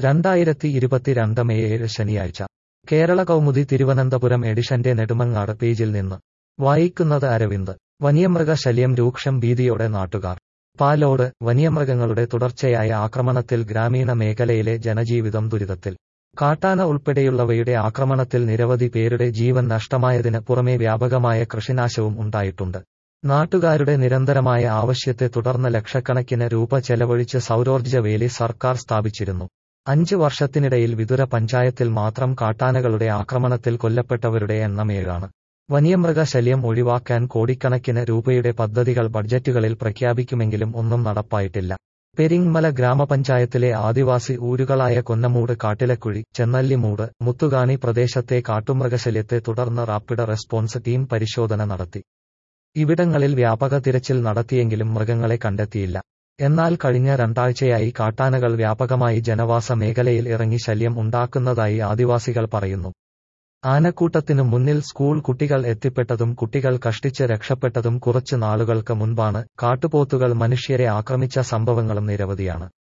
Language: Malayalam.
രണ്ടായിരത്തി ഇരുപത്തിരണ്ട് മെയ് ഏഴ് ശനിയാഴ്ച കേരള കൗമുദി തിരുവനന്തപുരം എഡിഷന്റെ നെടുമങ്ങാട് പേജിൽ നിന്ന് വായിക്കുന്നത് അരവിന്ദ് വന്യമൃഗശല്യം രൂക്ഷം ഭീതിയോടെ നാട്ടുകാർ പാലോട് വന്യമൃഗങ്ങളുടെ തുടർച്ചയായ ആക്രമണത്തിൽ ഗ്രാമീണ മേഖലയിലെ ജനജീവിതം ദുരിതത്തിൽ കാട്ടാന ഉൾപ്പെടെയുള്ളവയുടെ ആക്രമണത്തിൽ നിരവധി പേരുടെ ജീവൻ നഷ്ടമായതിന് പുറമെ വ്യാപകമായ കൃഷിനാശവും ഉണ്ടായിട്ടുണ്ട് നാട്ടുകാരുടെ നിരന്തരമായ ആവശ്യത്തെ തുടർന്ന് ലക്ഷക്കണക്കിന് രൂപ ചെലവഴിച്ച് സൗരോർജ്ജ വേലി സർക്കാർ സ്ഥാപിച്ചിരുന്നു അഞ്ച് വർഷത്തിനിടയിൽ വിതുര പഞ്ചായത്തിൽ മാത്രം കാട്ടാനകളുടെ ആക്രമണത്തിൽ കൊല്ലപ്പെട്ടവരുടെ എണ്ണം ഏഴാണ് വന്യമൃഗശല്യം ഒഴിവാക്കാൻ കോടിക്കണക്കിന് രൂപയുടെ പദ്ധതികൾ ബഡ്ജറ്റുകളിൽ പ്രഖ്യാപിക്കുമെങ്കിലും ഒന്നും നടപ്പായിട്ടില്ല പെരിങ്മല ഗ്രാമപഞ്ചായത്തിലെ ആദിവാസി ഊരുകളായ കൊന്നമൂട് കാട്ടിലക്കുഴി ചെന്നല്ലിമൂട് മുത്തുകാണി പ്രദേശത്തെ കാട്ടുമൃഗശല്യത്തെ തുടർന്ന് റാപ്പിഡ് റെസ്പോൺസ് ടീം പരിശോധന നടത്തി ഇവിടങ്ങളിൽ വ്യാപക തിരച്ചിൽ നടത്തിയെങ്കിലും മൃഗങ്ങളെ കണ്ടെത്തിയില്ല എന്നാൽ കഴിഞ്ഞ രണ്ടാഴ്ചയായി കാട്ടാനകൾ വ്യാപകമായി ജനവാസ മേഖലയിൽ ഇറങ്ങി ശല്യം ഉണ്ടാക്കുന്നതായി ആദിവാസികൾ പറയുന്നു ആനക്കൂട്ടത്തിനു മുന്നിൽ സ്കൂൾ കുട്ടികൾ എത്തിപ്പെട്ടതും കുട്ടികൾ കഷ്ടിച്ച് രക്ഷപ്പെട്ടതും കുറച്ചു നാളുകൾക്ക് മുൻപാണ് കാട്ടുപോത്തുകൾ മനുഷ്യരെ ആക്രമിച്ച സംഭവങ്ങളും നിരവധിയാണ്